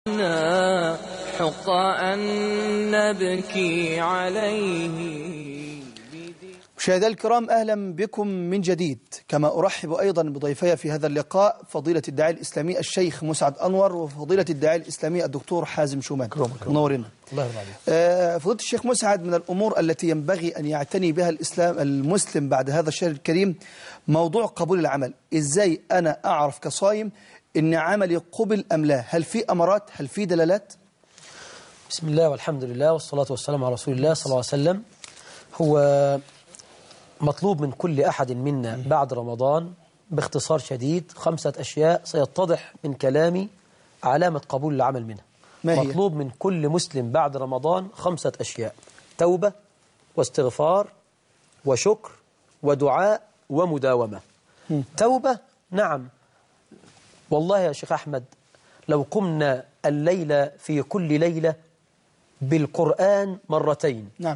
عنا حق أن نبكي عليه مشاهدينا الكرام أهلا بكم من جديد كما أرحب أيضا بضيفي في هذا اللقاء فضيلة الداعي الإسلامي الشيخ مسعد أنور وفضيلة الداعي الإسلامي الدكتور حازم شومان منورنا الله يرضى عليك آه، فضيلة الشيخ مسعد من الأمور التي ينبغي أن يعتني بها الإسلام المسلم بعد هذا الشهر الكريم موضوع قبول العمل إزاي أنا أعرف كصايم إن عملي قبل أم لا هل في أمارات هل في دلالات بسم الله والحمد لله والصلاة والسلام على رسول الله صلى الله عليه وسلم هو مطلوب من كل أحد منا بعد رمضان باختصار شديد خمسة أشياء سيتضح من كلامي علامة قبول العمل منها ما هي؟ مطلوب من كل مسلم بعد رمضان خمسة أشياء توبة واستغفار وشكر ودعاء ومداومة توبة نعم والله يا شيخ أحمد لو قمنا الليلة في كل ليلة بالقرآن مرتين نعم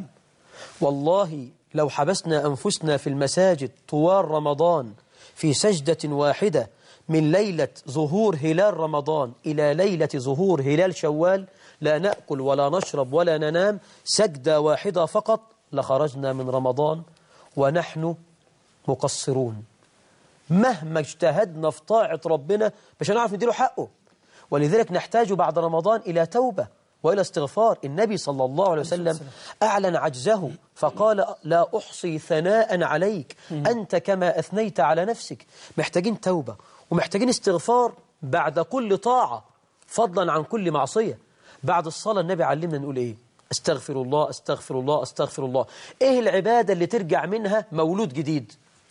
والله لو حبسنا أنفسنا في المساجد طوال رمضان في سجدة واحدة من ليلة ظهور هلال رمضان إلى ليلة ظهور هلال شوال لا نأكل ولا نشرب ولا ننام سجدة واحدة فقط لخرجنا من رمضان ونحن مقصرون مهما اجتهدنا في طاعة ربنا مش هنعرف نديله حقه ولذلك نحتاج بعد رمضان إلى توبة وإلى استغفار النبي صلى الله عليه وسلم أعلن عجزه فقال لا أحصي ثناء عليك أنت كما أثنيت على نفسك محتاجين توبة ومحتاجين استغفار بعد كل طاعة فضلا عن كل معصية بعد الصلاة النبي علمنا نقول إيه استغفر الله استغفر الله استغفر الله إيه العبادة اللي ترجع منها مولود جديد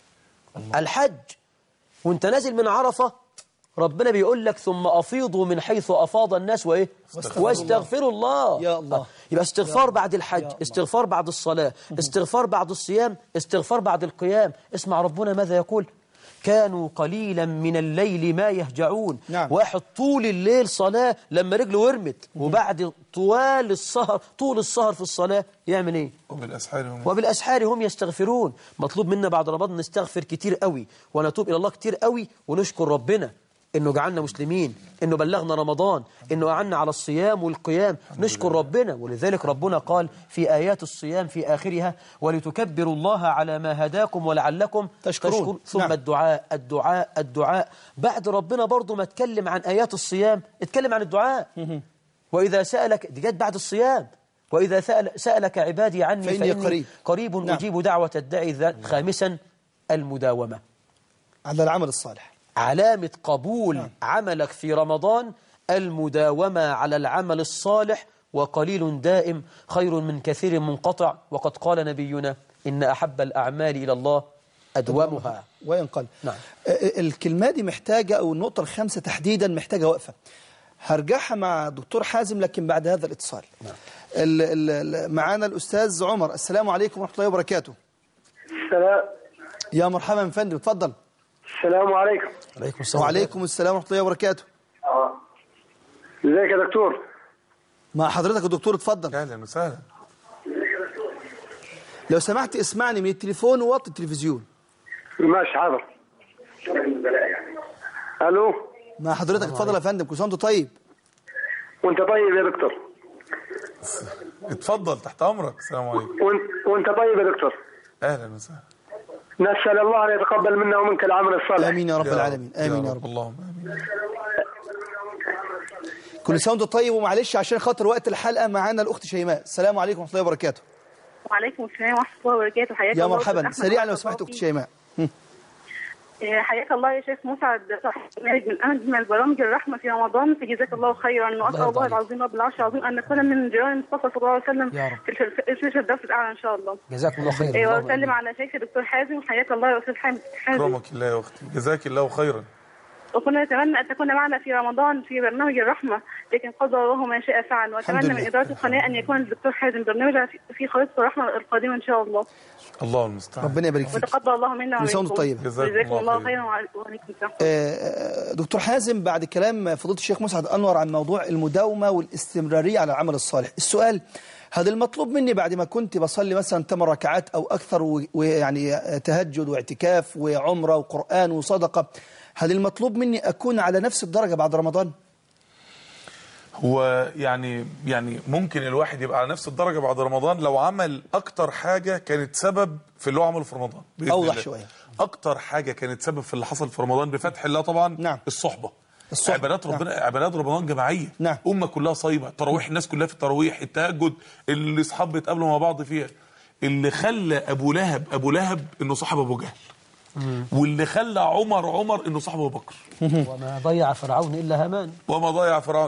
الحج وانت نازل من عرفة ربنا بيقول لك ثم أفيضوا من حيث أفاض الناس وإيه واستغفروا الله يا الله. آه. يبقى استغفار بعد الحج استغفار بعد الصلاة استغفار بعد الصيام استغفار بعد القيام اسمع ربنا ماذا يقول كانوا قليلا من الليل ما يهجعون نعم. واحد طول الليل صلاة لما رجله ورمت وبعد طوال السهر طول السهر في الصلاة يعمل ايه وبالأسحار هم وبالأسحار هم يستغفرون مطلوب منا بعد رمضان نستغفر كتير قوي ونتوب إلى الله كتير قوي ونشكر ربنا إنه جعلنا مسلمين إنه بلغنا رمضان إنه أعنا على الصيام والقيام نشكر ربنا ولذلك ربنا قال في آيات الصيام في آخرها ولتكبروا الله على ما هداكم ولعلكم تشكرون. ثم نعم. الدعاء الدعاء الدعاء بعد ربنا برضو ما اتكلم عن آيات الصيام اتكلم عن الدعاء وإذا سألك دي جت بعد الصيام وإذا سأل سألك عبادي عني فإني فإني, قريب. قريب نعم. أجيب دعوة الداعي ذا- خامسا المداومة على العمل الصالح علامة قبول عملك في رمضان المداومة على العمل الصالح وقليل دائم خير من كثير منقطع وقد قال نبينا إن أحب الأعمال إلى الله أدومها وإن قل نعم. آه، الكلمة دي محتاجة أو النقطة الخامسة تحديدا محتاجة وقفة هرجعها مع دكتور حازم لكن بعد هذا الاتصال ال- ال- ال- معانا الأستاذ عمر السلام عليكم ورحمة الله وبركاته السلام يا مرحبا يا فندم اتفضل السلام عليكم عليكم السلام وعليكم السلام ورحمة الله وبركاته ازيك يا دكتور مع حضرتك يا دكتور اتفضل أهلا وسهلا لو سمحت اسمعني من التليفون ووطي التلفزيون ماشي حاضر الو مع حضرتك اتفضل يا فندم كل سنه وانت طيب وانت طيب يا دكتور اتفضل تحت أمرك السلام عليكم وانت, وانت طيب يا دكتور أهلا وسهلا نسال الله ان يتقبل منا ومنك العمل الصالح امين يا رب يا العالمين امين يا رب اللهم آمين كل سنه وانت طيب ومعلش عشان خاطر وقت الحلقه معانا الاخت شيماء السلام عليكم ورحمه الله وبركاته وعليكم السلام ورحمة الله وبركاته حياك يا الله مرحبا أستاذ أحمد سريعا لو بارك سمحت الله اخت فيك. شيماء هم. آه، حياك الله يا شيخ مسعد صاحب برنامج من أجمل برامج الرحمة في رمضان فجزاك الله خيرا وأسأل يرضى الله عليك. العظيم رب العرش العظيم أن نكون من جيران المصطفى صلى الله عليه وسلم يا رب. في الفرس- في الفردوس الأعلى إن شاء الله جزاكم الله خيرا آه، اللهم وأسلم آمين. على شيخ الدكتور حازم حياك الله يا أستاذ حامد حازم أكرمك الله يا أختي جزاك الله خيرا وكنا نتمنى أن تكون معنا في رمضان في برنامج الرحمة لكن قدر الله ما شاء فعل وأتمنى الحمد من لله. إدارة القناة أن يكون الدكتور حازم برنامج في- في خريطة الرحمة القادمة إن شاء الله الله المستعان ربنا يبارك فيك وتقبل الله منا كل سنة وأنت ومنكم طيب. جزاكم جزاكم الله الله خيرا. خيرا وعليكم السلام آه، دكتور حازم بعد كلام فضيله الشيخ مسعد انور عن موضوع المداومه والاستمراريه على العمل الصالح السؤال هذا المطلوب مني بعد ما كنت بصلي مثلا 8 ركعات او اكثر و- ويعني تهجد واعتكاف وعمره وقران وصدقه هل المطلوب مني اكون على نفس الدرجه بعد رمضان هو يعني يعني ممكن الواحد يبقى على نفس الدرجه بعد رمضان لو عمل اكتر حاجه كانت سبب في اللي هو عمله في رمضان بإذن أوضح الله. شوية. اكتر حاجه كانت سبب في اللي حصل في رمضان بفتح الله طبعا نعم. الصحبه الصحبة. عبادات ربنا عبادات رمضان جماعيه نعم. امه كلها صايمه تراويح الناس كلها في التراويح التهجد اللي اصحاب بيتقابلوا مع بعض فيها اللي خلى ابو لهب ابو لهب انه صاحب ابو جهل واللي خلى عمر عمر انه صاحب ابو بكر وما ضيع فرعون إلا هامان وما ضيع فرعون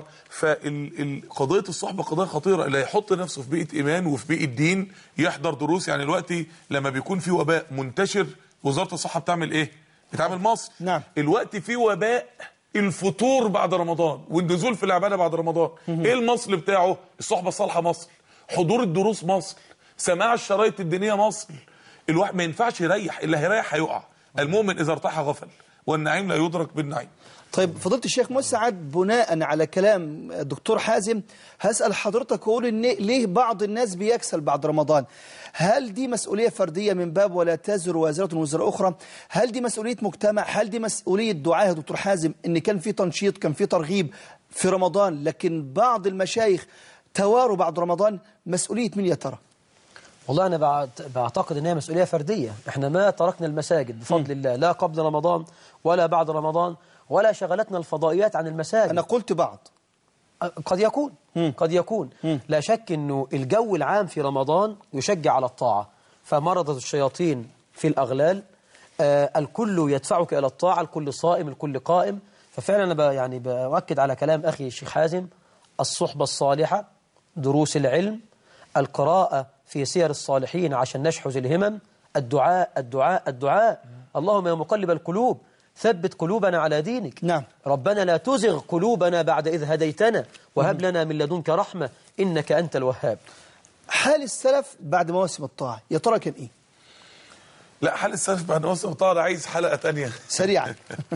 فقضيه الصحبه قضيه خطيره اللي هيحط نفسه في بيئه ايمان وفي بيئه دين يحضر دروس يعني دلوقتي لما بيكون في وباء منتشر وزاره الصحه بتعمل ايه؟ بتعمل مصر نعم. الوقت في وباء الفطور بعد رمضان والنزول في العباده بعد رمضان ايه المصل بتاعه؟ الصحبه الصالحه مصل حضور الدروس مصل سماع الشرايط الدينيه مصل الواحد ما ينفعش يريح اللي هيريح هيقع المؤمن اذا ارتاح غفل والنعيم لا يدرك بالنعيم طيب فضيلة الشيخ مسعد بناء على كلام الدكتور حازم هسأل حضرتك أقول إن ليه بعض الناس بيكسل بعد رمضان هل دي مسؤولية فردية من باب ولا تزر وازرة وزر أخرى هل دي مسؤولية مجتمع هل دي مسؤولية دعاء يا دكتور حازم إن كان في تنشيط كان في ترغيب في رمضان لكن بعض المشايخ تواروا بعد رمضان مسؤولية من يا ترى والله أنا بعت- بعتقد أنها مسؤولية فردية إحنا ما تركنا المساجد بفضل الله لا قبل رمضان ولا بعد رمضان ولا شغلتنا الفضائيات عن المساجد أنا قلت بعض قد يكون قد يكون لا شك أنه الجو العام في رمضان يشجع على الطاعة فمرضت الشياطين في الأغلال آه الكل يدفعك إلى الطاعة الكل صائم الكل قائم ففعلا أنا ب- يعني بأؤكد على كلام أخي الشيخ حازم الصحبة الصالحة دروس العلم القراءة في سير الصالحين عشان نشحذ الهمم الدعاء الدعاء الدعاء اللهم يا مقلب القلوب ثبت قلوبنا على دينك نعم. ربنا لا تزغ قلوبنا بعد إذ هديتنا وهب لنا من لدنك رحمة إنك أنت الوهاب حال السلف بعد مواسم الطاعة يا ترى كان إيه لا حال السلف بعد موسم طالع عايز حلقه تانية سريعا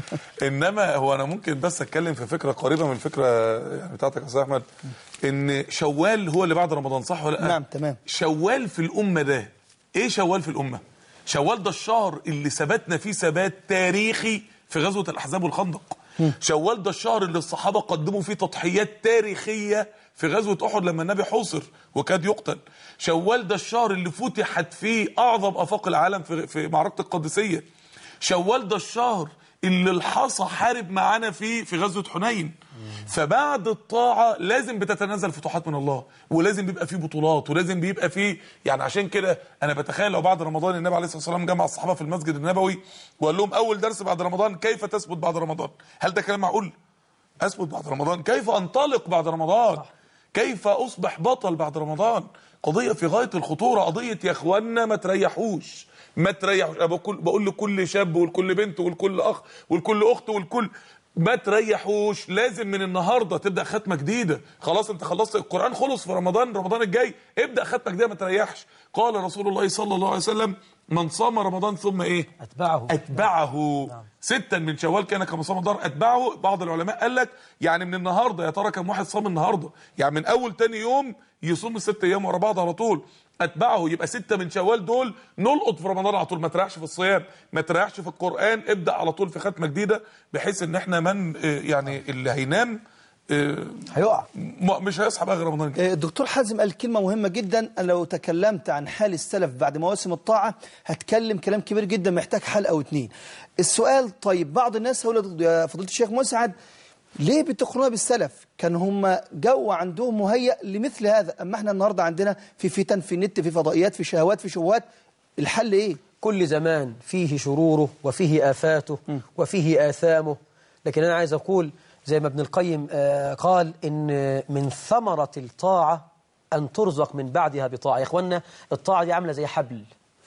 انما هو انا ممكن بس اتكلم في فكره قريبه من الفكره يعني بتاعتك يا استاذ احمد ان شوال هو اللي بعد رمضان صح ولا لا نعم، تمام. شوال في الامه ده ايه شوال في الامه شوال ده الشهر اللي ثبتنا فيه ثبات تاريخي في غزوه الاحزاب والخندق شوال ده الشهر اللي الصحابه قدموا فيه تضحيات تاريخيه في غزوه احد لما النبي حوصر وكاد يقتل شوال ده الشهر اللي فتحت فيه اعظم افاق العالم في في معركه القادسيه شوال ده الشهر اللي الحصى حارب معانا فيه في غزوة حنين فبعد الطاعة لازم بتتنزل فتوحات من الله ولازم بيبقى فيه بطولات ولازم بيبقى فيه يعني عشان كده أنا بتخيل لو بعد رمضان النبي عليه الصلاة والسلام جمع الصحابة في المسجد النبوي وقال لهم أول درس بعد رمضان كيف تثبت بعد رمضان هل ده كلام معقول؟ أثبت بعد رمضان كيف أنطلق بعد رمضان كيف أصبح بطل بعد رمضان قضية في غاية الخطورة قضية يا إخوانا ما تريحوش ما تريحوش أنا بقول, بقول لكل شاب ولكل بنت ولكل أخ ولكل أخت ولكل ما تريحوش لازم من النهارده تبدا ختمه جديده خلاص انت خلصت القران خلص في رمضان رمضان الجاي ابدا ختمه جديده ما تريحش قال رسول الله صلى الله عليه وسلم من صام رمضان ثم ايه أتبعه اتبعه ستا من شوال كان كما صام الدار اتبعه بعض العلماء قال لك يعني من النهارده يا ترى كم واحد صام النهارده يعني من اول تاني يوم يصوم الست ايام ورا بعض على طول اتبعه يبقى ستة من شوال دول نلقط في رمضان على طول ما تريحش في الصيام ما تريحش في القران ابدا على طول في ختمه جديده بحيث ان احنا من آه، يعني اللي هينام آه، هيقع م- مش هيصحى بقى غير رمضان الجاي الدكتور حازم قال كلمة مهمة جدا أنا لو تكلمت عن حال السلف بعد مواسم الطاعة هتكلم كلام كبير جدا محتاج حلقة أو اتنين السؤال طيب بعض الناس هقول يا فضيلة الشيخ مسعد ليه بتقارنوها بالسلف كان هم جو عندهم مهيأ لمثل هذا أما احنا النهاردة عندنا في فتن في النت في فضائيات في شهوات في شبهات الحل ايه كل زمان فيه شروره وفيه آفاته وفيه آثامه لكن أنا عايز أقول زي ما ابن القيم آه، قال إن من ثمرة الطاعة أن ترزق من بعدها بطاعة يا إخوانا الطاعة دي عاملة زي حبل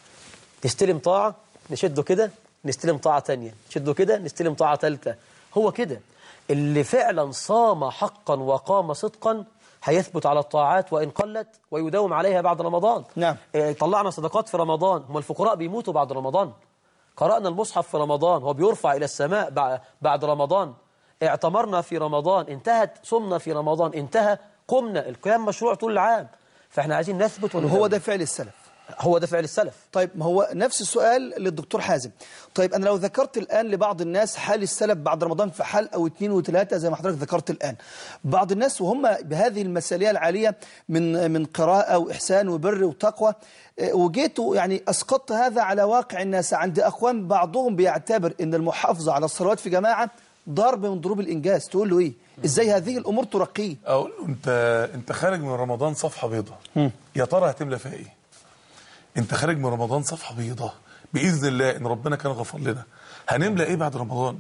نستلم طاعة نشده كده نستلم طاعة تانية نشده كده نستلم طاعة تالتة هو كده اللي فعلا صام حقا وقام صدقا هيثبت على الطاعات وإن قلت ويداوم عليها بعد رمضان نعم. إيه، طلعنا صدقات في رمضان هم الفقراء بيموتوا بعد رمضان قرأنا المصحف في رمضان هو بيرفع إلى السماء بع- بعد رمضان اعتمرنا في رمضان انتهت صمنا في رمضان انتهى قمنا القيام مشروع طول العام فاحنا عايزين نثبت هو ونداوم. ده فعل السلف هو ده فعل السلف طيب ما هو نفس السؤال للدكتور حازم طيب أنا لو ذكرت الآن لبعض الناس حال السلف بعد رمضان في حال أو اثنين وثلاثة زي ما حضرتك ذكرت الآن بعض الناس وهم بهذه المثالية العالية من من قراءة وإحسان وبر وتقوى آه، وجيت يعني أسقطت هذا على واقع الناس عند أخوان بعضهم بيعتبر أن المحافظة على الصلوات في جماعة ضرب من ضروب الإنجاز تقول له إيه إزاي هذه الأمور ترقيه اقول له انت انت خارج من رمضان صفحه بيضاء يا ترى هتملى فيها ايه انت خارج من رمضان صفحه بيضاء باذن الله ان ربنا كان غفر لنا هنملى ايه بعد رمضان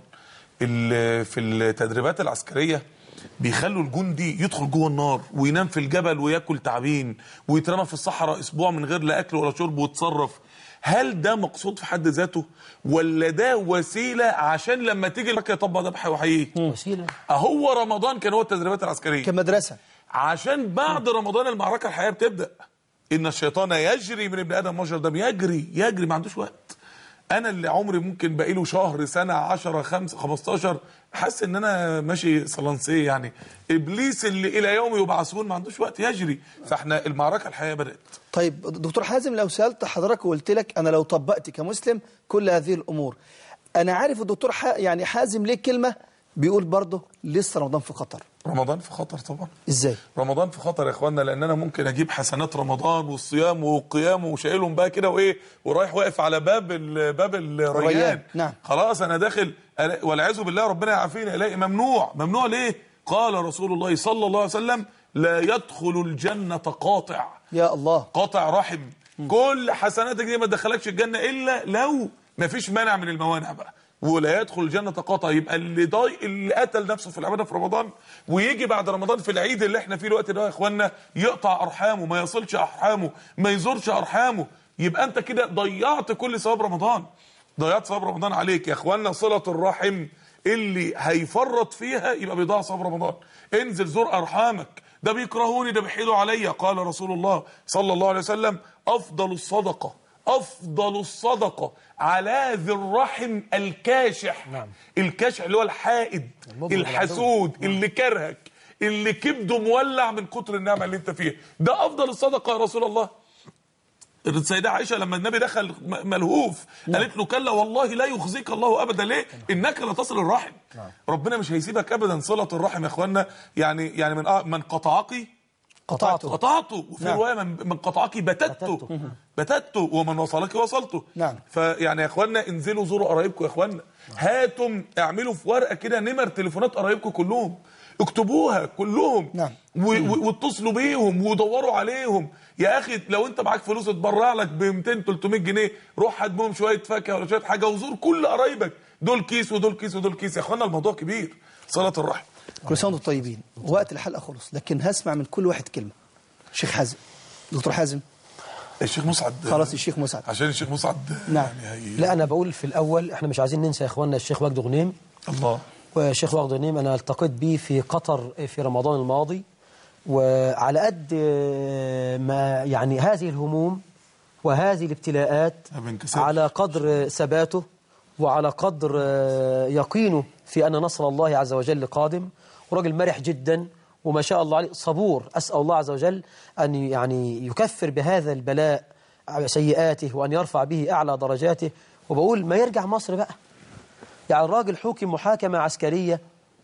ال- في التدريبات العسكريه بيخلوا الجندي يدخل جوه النار وينام في الجبل وياكل تعابين ويترمى في الصحراء اسبوع من غير لا اكل ولا شرب ويتصرف هل ده مقصود في حد ذاته ولا ده وسيله عشان لما تيجي لك يطبق ذبح وحييه وسيلة اهو رمضان كان هو التدريبات العسكريه كمدرسة عشان بعد رمضان المعركه الحقيقيه بتبدا ان الشيطان يجري من ابن ادم مجرى الدم يجري يجري ما عندوش وقت انا اللي عمري ممكن بقى له شهر سنه 10 5 15 حاسس ان انا ماشي صلانسيه يعني ابليس اللي الى يوم يبعثون ما عندوش وقت يجري فاحنا المعركه الحقيقيه بدات طيب دكتور حازم لو سألت حضرتك وقلت لك أنا لو طبقت كمسلم كل هذه الأمور أنا عارف الدكتور ح... يعني حازم ليه كلمة بيقول برضه لسه رمضان في خطر رمضان في خطر طبعا إزاي رمضان في خطر يا اخوانا لان انا ممكن اجيب حسنات رمضان والصيام والقيام وشايلهم بقى كده وايه ورايح واقف على باب ال- باب الريان الريان، نعم. خلاص انا داخل ألا- والعياذ بالله ربنا يعافينا الاقي ممنوع ممنوع ليه قال رسول الله صلى الله عليه وسلم لا يدخل الجنه قاطع يا الله قاطع رحم كل حسناتك دي ما تدخلكش الجنه الا لو ما فيش مانع من الموانع بقى ولا يدخل الجنه قاطع يبقى اللي ضايق اللي قتل نفسه في العباده في رمضان ويجي بعد رمضان في العيد اللي احنا فيه الوقت ده يا اخوانا يقطع ارحامه ما يصلش ارحامه ما يزورش ارحامه يبقى انت كده ضيعت كل ثواب رمضان ضيعت ثواب رمضان عليك يا اخوانا صله الرحم اللي هيفرط فيها يبقى بيضيع ثواب رمضان انزل زور ارحامك ده بيكرهوني ده بيحيلوا عليا قال رسول الله صلى الله عليه وسلم افضل الصدقه افضل الصدقه على ذي الرحم الكاشح نعم. الكاشح اللي هو الحائد المبغض الحسود اللي كرهك اللي كبده مولع من كتر النعمه اللي انت فيها ده افضل الصدقه يا رسول الله السيدة عائشة لما النبي دخل م- ملهوف قالت له كلا والله لا يخزيك الله أبدا ليه إنك لتصل الرحم ربنا مش هيسيبك أبدا صلة الرحم يا إخوانا يعني يعني من آه من قطعك قطعته قطعته وفي نعم. رواية من من قطعك بتته بتته. بتته ومن وصلك وصلته نعم. فيعني يا إخوانا انزلوا زوروا قرايبكم يا إخوانا هاتم اعملوا في ورقة كده نمر تليفونات قرايبكم كلهم اكتبوها كلهم نعم. و- و- واتصلوا بيهم ودوروا عليهم يا اخي لو انت معاك فلوس اتبرع لك ب 200 300 جنيه روح هات بهم شويه فاكهه ولا شويه حاجه وزور كل قرايبك دول كيس ودول كيس ودول كيس يا اخوانا الموضوع كبير صله الرحم كل سنة وانتم طيبين وقت الحلقة خلص لكن هسمع من كل واحد كلمة شيخ حازم دكتور حازم الشيخ مسعد خلاص الشيخ مسعد عشان الشيخ مسعد نعم. يعني هي لا أنا بقول في الأول إحنا مش عايزين ننسى يا إخواننا الشيخ وجد غنيم الله والشيخ وجد غنيم أنا التقيت به في قطر في رمضان الماضي وعلى قد ما يعني هذه الهموم وهذه الابتلاءات ما بينكسرش. على قدر ثباته وعلى قدر يقينه في أن نصر الله عز وجل قادم وراجل مرح جدا وما شاء الله عليه صبور أسأل الله عز وجل أن يعني يكفر بهذا البلاء سيئاته وأن يرفع به أعلى درجاته وبقول ما يرجع مصر بقى يعني الراجل حكم محاكمة عسكرية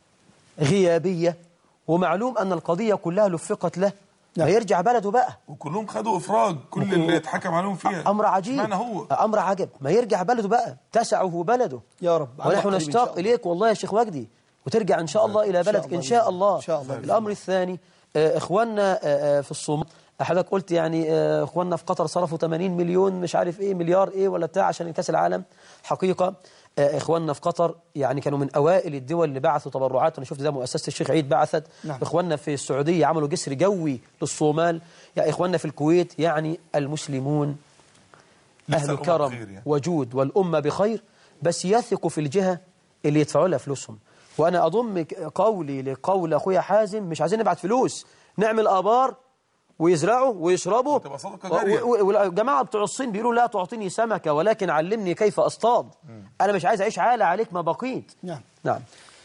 غيابية ومعلوم أن القضية كلها لفقت له ما نعم. يرجع بلده بقى وكلهم خدوا افراج كل اللي اتحكم عليهم فيها أمر عجيب اشمعنى هو أمر عجب ما يرجع بلده بقى تسعه بلده يا رب على ونحن قريب إن شاء نشتاق الله. إليك والله يا شيخ وجدي وترجع إن شاء الله إلى شاء بلدك الله إن شاء بإذن الله إن شاء الله بإذن الأمر الثاني آه، إخواننا آه، آه، في الصومال حضرتك قلت يعني آه، إخواننا في قطر صرفوا 80 مليون مش عارف إيه مليار إيه ولا بتاع عشان كأس العالم حقيقة آه، إخواننا في قطر يعني كانوا من أوائل الدول اللي بعثوا تبرعات أنا شفت ده مؤسسة الشيخ عيد بعثت نعم. إخواننا في السعودية عملوا جسر جوي للصومال يا إخواننا في الكويت يعني المسلمون لسه أهل الأمة كرم بخير يعني. وجود والأمة بخير بس يثقوا في الجهة اللي يدفعوا لها فلوسهم وأنا أضم ك- قولي لقول أخويا حازم مش عايزين نبعت فلوس نعمل آبار ويزرعوا ويشربوا وتبقى صدقة جارية. و- و- والجماعة بتوع الصين بيقولوا لا تعطيني سمكة ولكن علمني كيف أصطاد أنا مش عايز أعيش عالة عليك ما بقيت نعم نعم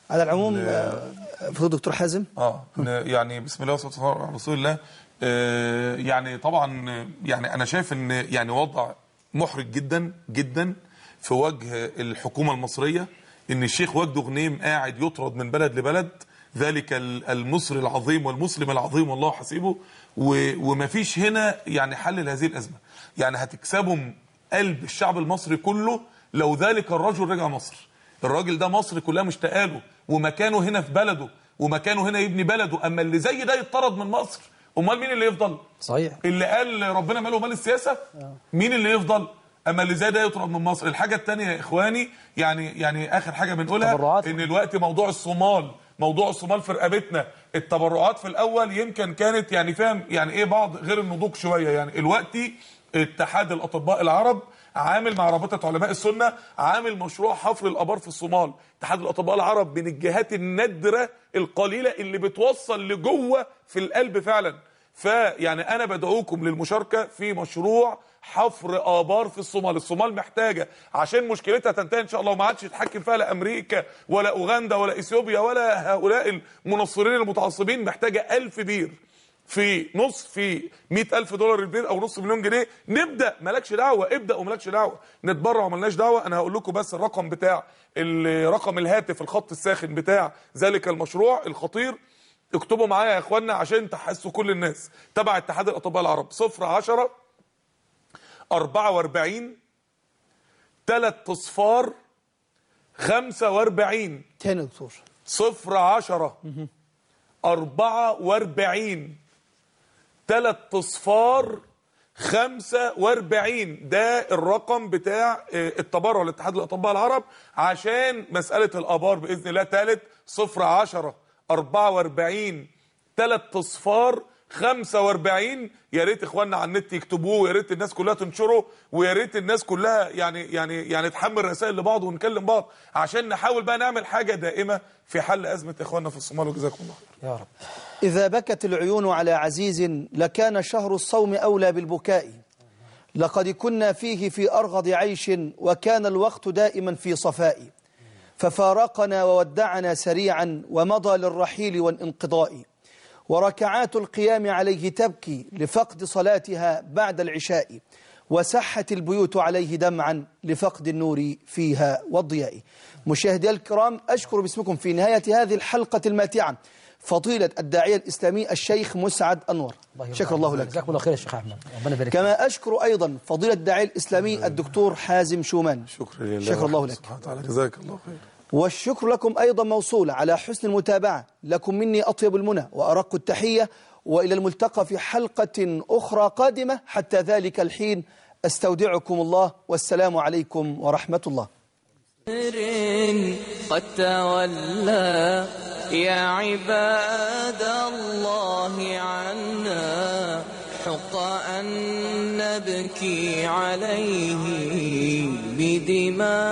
على العموم آه، فضل دكتور حازم اه ن- يعني بسم الله والصلاه والسلام على رسول الله آه، يعني طبعا آه، يعني انا شايف ان يعني وضع محرج جدا جدا في وجه الحكومه المصريه ان الشيخ وجده غنيم قاعد يطرد من بلد لبلد ذلك ال- المصري العظيم والمسلم العظيم والله حسيبه و- ومفيش هنا يعني حل لهذه الازمه يعني هتكسبوا قلب الشعب المصري كله لو ذلك الرجل رجع مصر الراجل ده مصر كلها مشتاقه له ومكانه هنا في بلده ومكانه هنا يبني بلده اما اللي زي ده يطرد من مصر امال مين اللي يفضل صحيح اللي قال ربنا ماله مال السياسه مين اللي يفضل اما اللي زي ده يطرد من مصر الحاجه الثانيه يا اخواني يعني يعني اخر حاجه بنقولها تبرعات. ان الوقت موضوع الصومال موضوع الصومال في رقبتنا التبرعات في الاول يمكن كانت يعني فاهم يعني ايه بعض غير النضوج شويه يعني الوقت اتحاد الاطباء العرب عامل مع رابطه علماء السنه عامل مشروع حفر الابار في الصومال اتحاد الاطباء العرب من الجهات النادره القليله اللي بتوصل لجوه في القلب فعلا فيعني انا بدعوكم للمشاركه في مشروع حفر ابار في الصومال الصومال محتاجه عشان مشكلتها تنتهي ان شاء الله وما عادش يتحكم فيها لا امريكا ولا اوغندا ولا اثيوبيا ولا هؤلاء المنصرين المتعصبين محتاجه ألف بير في نص في مئة ألف دولار البير أو نص مليون جنيه نبدأ مالكش دعوة ابدأ ومالكش دعوة نتبرع ومالناش دعوة أنا هقول لكم بس الرقم بتاع رقم الهاتف الخط الساخن بتاع ذلك المشروع الخطير اكتبوا معايا يا اخوانا عشان تحسوا كل الناس تبع اتحاد الاطباء العرب صفر عشرة أربعة واربعين تلات اصفار خمسة واربعين تاني يا دكتور صفر عشرة أربعة واربعين تلات اصفار خمسة واربعين ده الرقم بتاع آه، التبرع لاتحاد الأطباء العرب عشان مسألة الآبار بإذن الله تالت صفر عشرة أربعة واربعين تلات اصفار 45 يا ريت اخواننا على النت يكتبوه ويا ريت الناس كلها تنشره ويا ريت الناس كلها يعني يعني يعني تحمل رسائل لبعض ونكلم بعض عشان نحاول بقى نعمل حاجه دائمه في حل ازمه اخواننا في الصومال وجزاكم الله خير. يا رب إذا بكت العيون على عزيز لكان شهر الصوم أولى بالبكاء لقد كنا فيه في أرغض عيش وكان الوقت دائما في صفاء ففارقنا وودعنا سريعا ومضى للرحيل والانقضاء وركعات القيام عليه تبكي لفقد صلاتها بعد العشاء وسحت البيوت عليه دمعا لفقد النور فيها والضياء مشاهدي الكرام أشكر باسمكم في نهاية هذه الحلقة الماتعة فضيلة الداعية الإسلامي الشيخ مسعد أنور شكر الله لك جزاكم الله خير يا شيخ احمد ربنا يبارك فيك. كما أشكر أيضا فضيلة الداعية الإسلامي الدكتور حازم شومان شكرا لله شكر الله لك سبحانه وتعالى جزاك الله خير والشكر لكم أيضا موصول على حسن المتابعة لكم مني أطيب المنى وأرق التحية وإلى الملتقى في حلقة أخرى قادمة حتى ذلك الحين أستودعكم الله والسلام عليكم ورحمة الله قد تولى يا عباد الله عنا حق أن نبكي عليه بدماء